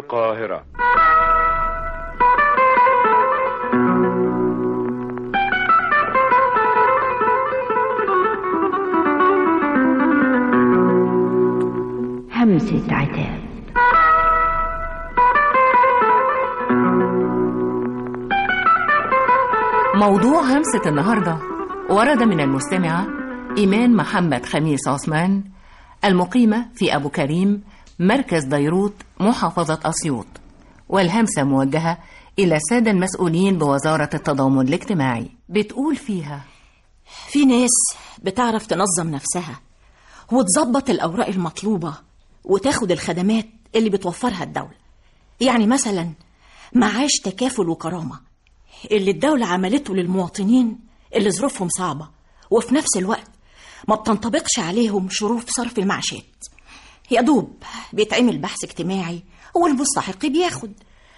القاهرة همسة عتاب موضوع همسة النهاردة ورد من المستمعة إيمان محمد خميس عثمان المقيمة في أبو كريم مركز ديروت محافظة أسيوط والهمسة موجهة إلى السادة المسؤولين بوزارة التضامن الاجتماعي بتقول فيها في ناس بتعرف تنظم نفسها وتظبط الأوراق المطلوبة وتاخد الخدمات اللي بتوفرها الدولة يعني مثلا معاش تكافل وكرامة اللي الدولة عملته للمواطنين اللي ظروفهم صعبة وفي نفس الوقت ما بتنطبقش عليهم شروط صرف المعاشات يا دوب بيتعمل بحث اجتماعي والمستحق بياخد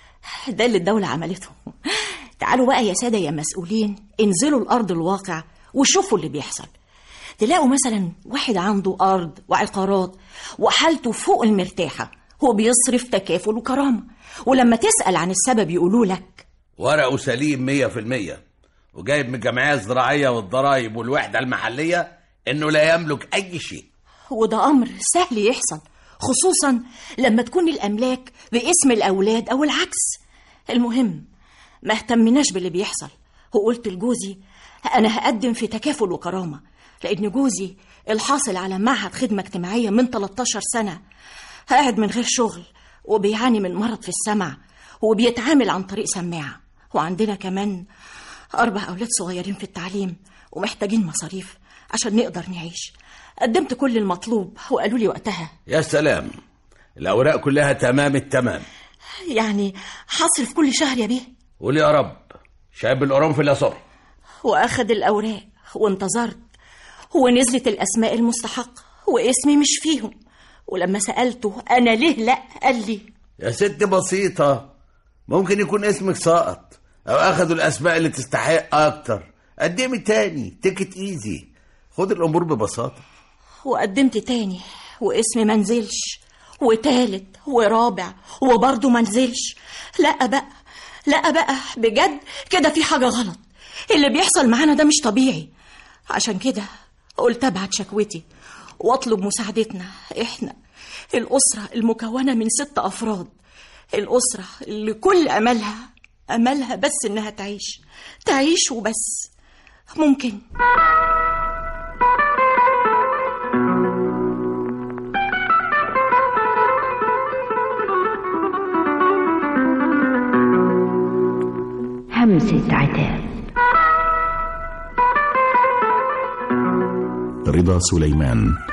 ده اللي الدولة عملته تعالوا بقى يا سادة يا مسؤولين انزلوا الأرض الواقع وشوفوا اللي بيحصل تلاقوا مثلا واحد عنده أرض وعقارات وحالته فوق المرتاحة هو بيصرف تكافل وكرامة ولما تسأل عن السبب يقولوا لك ورقه سليم مية في المية وجايب من الجمعية الزراعية والضرايب والوحدة المحلية إنه لا يملك أي شيء وده أمر سهل يحصل خصوصا لما تكون الأملاك باسم الأولاد أو العكس المهم ما اهتمناش باللي بيحصل وقلت لجوزي أنا هقدم في تكافل وكرامة لأن جوزي الحاصل على معهد خدمة اجتماعية من 13 سنة قاعد من غير شغل وبيعاني من مرض في السمع وبيتعامل عن طريق سماعة وعندنا كمان أربع أولاد صغيرين في التعليم ومحتاجين مصاريف عشان نقدر نعيش قدمت كل المطلوب وقالوا لي وقتها يا سلام الأوراق كلها تمام التمام يعني حاصل في كل شهر يا بيه قول يا رب شاب القرنفل يا صبحي وأخد الأوراق وانتظرت ونزلت الأسماء المستحقة واسمي مش فيهم ولما سألته أنا ليه لأ قال لي يا ست بسيطة ممكن يكون اسمك ساقط أو أخدوا الأسماء اللي تستحق أكتر قدمي تاني تيكت إيزي خد الأمور ببساطة وقدمت تاني واسمي منزلش وتالت ورابع وبرضه منزلش لا بقى لا بقى بجد كده في حاجة غلط اللي بيحصل معانا ده مش طبيعي عشان كده قلت ابعت شكوتي واطلب مساعدتنا احنا الأسرة المكونة من ست أفراد الأسرة اللي كل أملها أملها بس إنها تعيش تعيش وبس ممكن همسة عتاب رضا سليمان